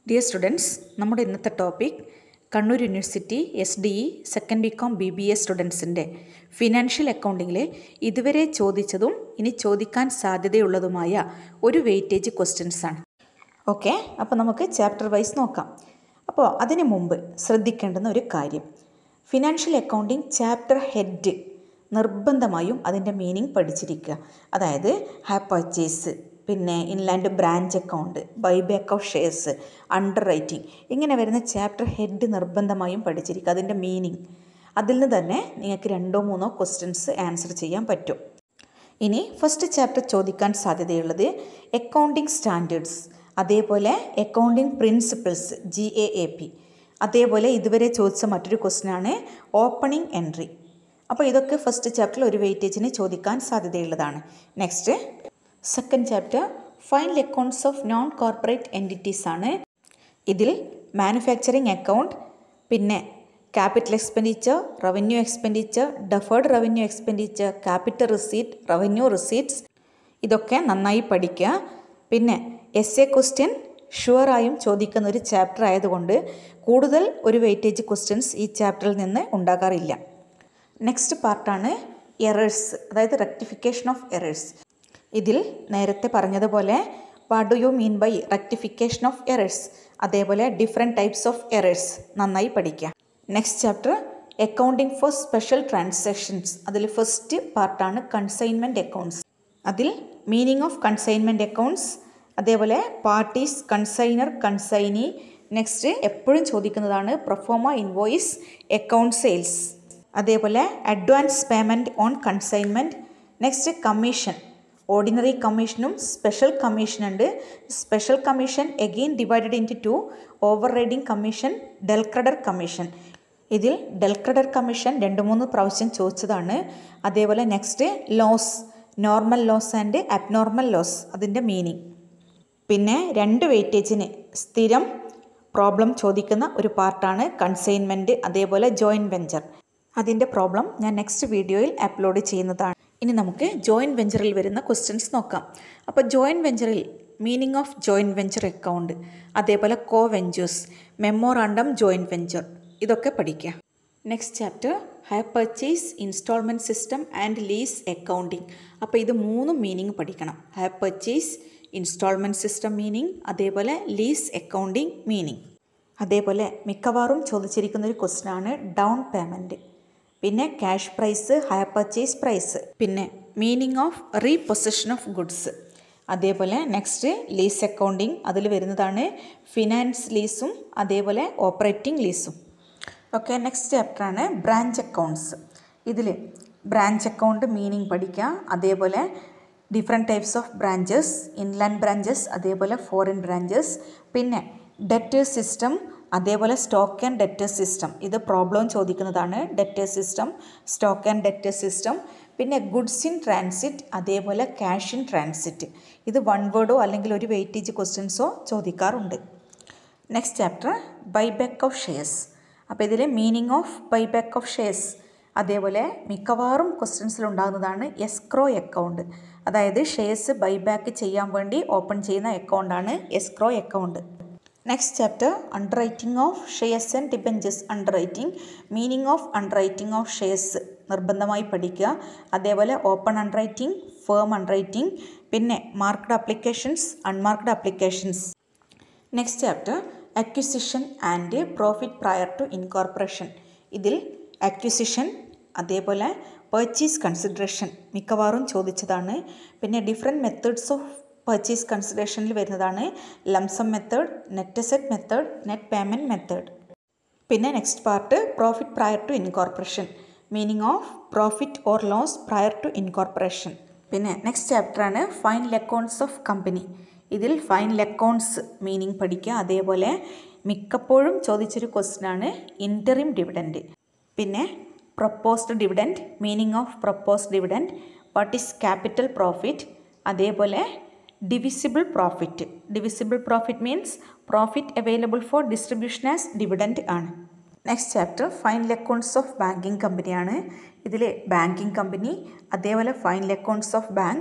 dear students നമ്മുടെ ഇന്നത്തെ topic Kannur university S D E second B com B B A സ്റ്റുഡൻസിൻ്റെ financial അക്കൗണ്ടിങ്ങിലെ ഇതുവരെ ചോദിച്ചതും ഇനി ചോദിക്കാൻ സാധ്യതയുള്ളതുമായ ഒരു വെയിറ്റേജ് ക്വസ്റ്റ്യൻസ് ആണ് ഓക്കെ അപ്പോൾ നമുക്ക് ചാപ്റ്റർ വൈസ് നോക്കാം അപ്പോൾ അതിനു മുമ്പ് ശ്രദ്ധിക്കേണ്ടുന്ന ഒരു കാര്യം ഫിനാൻഷ്യൽ അക്കൗണ്ടിങ് ചാപ്റ്റർ ഹെഡ് നിർബന്ധമായും അതിൻ്റെ മീനിങ് പഠിച്ചിരിക്കുക അതായത് ഹാ പർച്ചേസ് പിന്നെ inland branch account buyback of shares underwriting ഇങ്ങനെ വരുന്ന ചാപ്റ്റർ ഹെഡ് നിർബന്ധമായും പഠിച്ചിരിക്കുക അതിൻ്റെ മീനിങ് അതിൽ നിന്ന് തന്നെ നിങ്ങൾക്ക് രണ്ടോ മൂന്നോ ക്വസ്റ്റ്യൻസ് ആൻസർ ചെയ്യാൻ പറ്റും ഇനി ഫസ്റ്റ് ചാപ്റ്റർ ചോദിക്കാൻ സാധ്യതയുള്ളത് അക്കൗണ്ടിങ് സ്റ്റാൻഡേർഡ്സ് അതേപോലെ accounting principles G A A P അതേപോലെ ഇതുവരെ ചോദിച്ച മറ്റൊരു ക്വസ്റ്റ്യനാണ് ഓപ്പണിംഗ് എൻട്രി അപ്പോൾ ഇതൊക്കെ ഫസ്റ്റ് ചാപ്റ്ററിൽ ഒരു വെയിറ്റേജിന് ചോദിക്കാൻ സാധ്യതയുള്ളതാണ് next second chapter final accounts of non corporate entities ആണ് ഇതിൽ മാനുഫാക്ചറിങ് അക്കൗണ്ട് പിന്നെ capital expenditure revenue expenditure deferred revenue expenditure capital receipt revenue receipts ഇതൊക്കെ നന്നായി പഠിക്കുക പിന്നെ എസ് എ ക്വസ്റ്റ്യൻ ഷുവറായും ചോദിക്കുന്ന ഒരു ചാപ്റ്റർ ആയതുകൊണ്ട് കൂടുതൽ ഒരു വെയിറ്റേജ് ക്വസ്റ്റ്യൻസ് ഈ ചാപ്റ്ററിൽ നിന്ന് ഉണ്ടാകാറില്ല നെക്സ്റ്റ് പാർട്ടാണ് എറേഴ്സ് അതായത് റെക്ടിഫിക്കേഷൻ ഓഫ് എറേഴ്സ് ഇതിൽ നേരത്തെ പറഞ്ഞതുപോലെ what do you mean by rectification of errors അതേപോലെ ഡിഫറെൻറ്റ് ടൈപ്സ് ഓഫ് എറേഴ്സ് നന്നായി പഠിക്കുക next chapter accounting for special transactions അതിൽ ഫസ്റ്റ് പാർട്ടാണ് കൺസൈൻമെൻറ്റ് അക്കൗണ്ട്സ് അതിൽ മീനിങ് ഓഫ് കൺസൈൻമെൻറ്റ് അക്കൗണ്ട്സ് അതേപോലെ പാർട്ടീസ് കൺസൈനർ കൺസൈനി നെക്സ്റ്റ് എപ്പോഴും ചോദിക്കുന്നതാണ് പ്രൊഫോമ ഇൻവോയിസ് അക്കൗണ്ട് സെയിൽസ് അതേപോലെ advance payment on consignment next commission ordinary കമ്മീഷനും സ്പെഷ്യൽ കമ്മീഷൻ ഉണ്ട് special commission again divided into two overriding commission del credere commission ഇതിൽ ഡെൽക്രഡർ commission രണ്ട് മൂന്ന് പ്രാവശ്യം ചോദിച്ചതാണ് അതേപോലെ next loss normal loss and abnormal loss അതിൻ്റെ മീനിങ് പിന്നെ രണ്ട് വെയിറ്റേജിന് സ്ഥിരം പ്രോബ്ലം ചോദിക്കുന്ന ഒരു പാർട്ടാണ് കൺസൈൻമെൻറ്റ് അതേപോലെ ജോയിൻറ്റ് വെഞ്ചർ അതിൻ്റെ പ്രോബ്ലം ഞാൻ നെക്സ്റ്റ് വീഡിയോയിൽ അപ്ലോഡ് ചെയ്യുന്നതാണ് ഇനി നമുക്ക് ജോയിൻറ്റ് വെഞ്ചറിൽ വരുന്ന ക്വസ്റ്റ്യൻസ് നോക്കാം അപ്പോൾ ജോയിൻറ്റ് വെഞ്ചറിൽ meaning of joint venture account അതേപോലെ co ventures memorandum joint venture ഇതൊക്കെ പഠിക്കുക next chapter hire purchase installment system and lease accounting അപ്പോൾ ഇത് മൂന്ന് മീനിങ് പഠിക്കണം hire purchase installment system meaning അതേപോലെ ലീസ് അക്കൗണ്ടിങ് മീനിങ് അതേപോലെ മിക്കവാറും ചോദിച്ചിരിക്കുന്ന ഒരു ക്വസ്റ്റ്യനാണ് ഡൗൺ പേയ്മെൻറ്റ് പിന്നെ cash price higher purchase price പിന്നെ meaning of repossession of goods അതേപോലെ നെക്സ്റ്റ് ലീസ് അക്കൗണ്ടിങ് അതിൽ വരുന്നതാണ് ഫിനാൻസ് ലീസും അതേപോലെ ഓപ്പറേറ്റിംഗ് ലീസും ഓക്കെ നെക്സ്റ്റ് ചാപ്റ്ററാണ് ബ്രാഞ്ച് അക്കൗണ്ട്സ് ഇതിൽ ബ്രാഞ്ച് അക്കൗണ്ട് മീനിങ് പഠിക്കുക അതേപോലെ different types of branches inland branches അതേപോലെ ഫോറിൻ ബ്രാഞ്ചസ് പിന്നെ ഡെറ്റേഴ്സ് സിസ്റ്റം അതേപോലെ സ്റ്റോക്ക് ആൻഡ് ഡെറ്റർ സിസ്റ്റം ഇത് പ്രോബ്ലം ചോദിക്കുന്നതാണ് debtor system stock and debtor system പിന്നെ ഗുഡ്സ് ഇൻ ട്രാൻസിറ്റ് അതേപോലെ ക്യാഷ് ഇൻ ട്രാൻസിറ്റ് ഇത് വൺ വേർഡോ അല്ലെങ്കിൽ ഒരു വെയിറ്റേജ് ക്വസ്റ്റ്യൻസോ ചോദിക്കാറുണ്ട് next chapter buyback of shares അപ്പോൾ ഇതിൽ meaning of buyback of shares അതേപോലെ മിക്കവാറും ക്വസ്റ്റ്യൻസിൽ ഉണ്ടാകുന്നതാണ് എസ്ക്രോ അക്കൗണ്ട് അതായത് ഷെയർസ് ബൈബാക്ക് ചെയ്യാൻ വേണ്ടി ഓപ്പൺ ചെയ്യുന്ന അക്കൗണ്ടാണ് escrow account next chapter underwriting of shares and debentures underwriting meaning of underwriting of shares നിർബന്ധമായി പഠിക്കുക അതേപോലെ open underwriting firm underwriting പിന്നെ marked applications unmarked applications next chapter acquisition and profit prior to incorporation ഇതിൽ acquisition അതേപോലെ purchase consideration മിക്കവാറും ചോദിച്ചതാണ് പിന്നെ different methods of purchase കൺസിഡറേഷനിൽ വരുന്നതാണ് lump sum method net asset method net payment method പിന്നെ next part profit prior to incorporation meaning of profit or loss prior to incorporation പിന്നെ next ചാപ്റ്ററാണ് ഫൈനൽ അക്കൗണ്ട്സ് ഓഫ് കമ്പനി ഇതിൽ final accounts meaning പഠിക്കുക അതേപോലെ മിക്കപ്പോഴും ചോദിച്ചൊരു ക്വസ്റ്റ്യനാണ് ഇൻറ്ററിം ഡിവിഡൻറ്റ് പിന്നെ proposed dividend meaning of proposed dividend what is capital profit അതേപോലെ divisible profit divisible profit means profit available for distribution as dividend ആണ് next chapter final accounts of banking കമ്പനിയാണ് ഇതിൽ ബാങ്കിങ് കമ്പനി അതേപോലെ final accounts of banks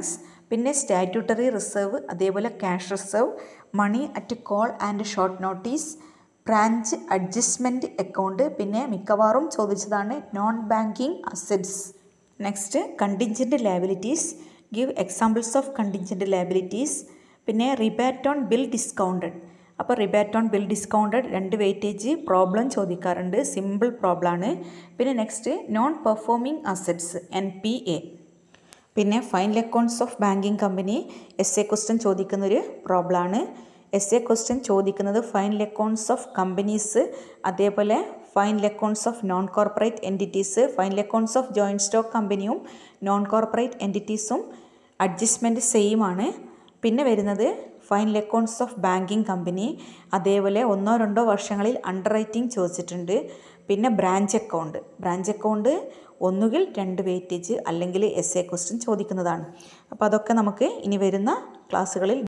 പിന്നെ statutory reserve അതേപോലെ cash reserve money at call and short notice branch adjustment account പിന്നെ മിക്കവാറും ചോദിച്ചതാണ് non banking assets next contingent liabilities give examples of contingent liabilities പിന്നെ rebate on bill discounted അപ്പോൾ rebate on bill discounted രണ്ട് weightage problem ചോദിക്കാറുണ്ട് simple problem ആണ് പിന്നെ next non performing assets N P A പിന്നെ final accounts of banking company as a question ചോദിക്കുന്നൊരു പ്രോബ്ലമാണ് as a question ചോദിക്കുന്നത് ഫൈനൽ അക്കൗണ്ട്സ് ഓഫ് കമ്പനീസ് അതേപോലെ final accounts of non corporate entities final accounts of joint stock കമ്പനിയും non corporate എൻറ്റിറ്റീസും adjustment same ആണ് പിന്നെ വരുന്നത് final accounts of banking company അതേപോലെ ഒന്നോ രണ്ടോ വർഷങ്ങളിൽ അണ്ടർ റൈറ്റിംഗ് ചോദിച്ചിട്ടുണ്ട് പിന്നെ ബ്രാഞ്ച് അക്കൗണ്ട് ബ്രാഞ്ച് അക്കൗണ്ട് ഒന്നുകിൽ രണ്ട് വെയിറ്റേജ് അല്ലെങ്കിൽ എസ് എ ക്വസ്റ്റ്യൻ ചോദിക്കുന്നതാണ് അപ്പോൾ അതൊക്കെ നമുക്ക് ഇനി വരുന്ന ക്ലാസ്സുകളിൽ